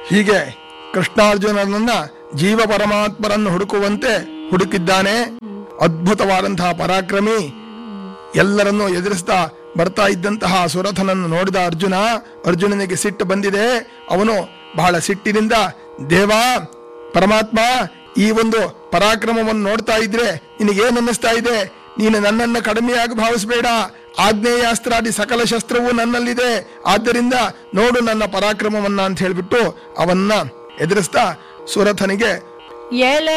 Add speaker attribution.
Speaker 1: ಹೀಗೆ ಕೃಷ್ಣಾರ್ಜುನನನ್ನ ಜೀವ ಪರಮಾತ್ಮರನ್ನು ಹುಡುಕುವಂತೆ ಹುಡುಕಿದ್ದಾನೆ ಅದ್ಭುತವಾದಂತಹ ಪರಾಕ್ರಮಿ ಎಲ್ಲರನ್ನೂ ಎದುರಿಸ್ತಾ ಬರ್ತಾ ಇದ್ದಂತಹ ಸುರಥನನ್ನು ನೋಡಿದ ಅರ್ಜುನ ಅರ್ಜುನನಿಗೆ ಸಿಟ್ಟು ಬಂದಿದೆ ಅವನು ಬಹಳ ಸಿಟ್ಟಿನಿಂದ ದೇವ ಪರಮಾತ್ಮ ಈ ಒಂದು ಪರಾಕ್ರಮವನ್ನು ನೋಡ್ತಾ ಇದ್ರೆ ನಿನಗೇನು ಅನ್ನಿಸ್ತಾ ಇದೆ ನೀನು ನನ್ನನ್ನು ಕಡಿಮೆಯಾಗಿ ಭಾವಿಸಬೇಡ ಆಗ್ನೇಯಾಸ್ತ್ರಾದಿ ಸಕಲ ಶಸ್ತ್ರವೂ ನನ್ನಲ್ಲಿದೆ ಆದ್ದರಿಂದ ನೋಡು ನನ್ನ ಪರಾಕ್ರಮವನ್ನ ಅಂತ ಹೇಳ್ಬಿಟ್ಟು ಅವನ್ನ ಎದುರಿಸ್ತಾ ಸುರಥನಿಗೆ
Speaker 2: ಎಲೆ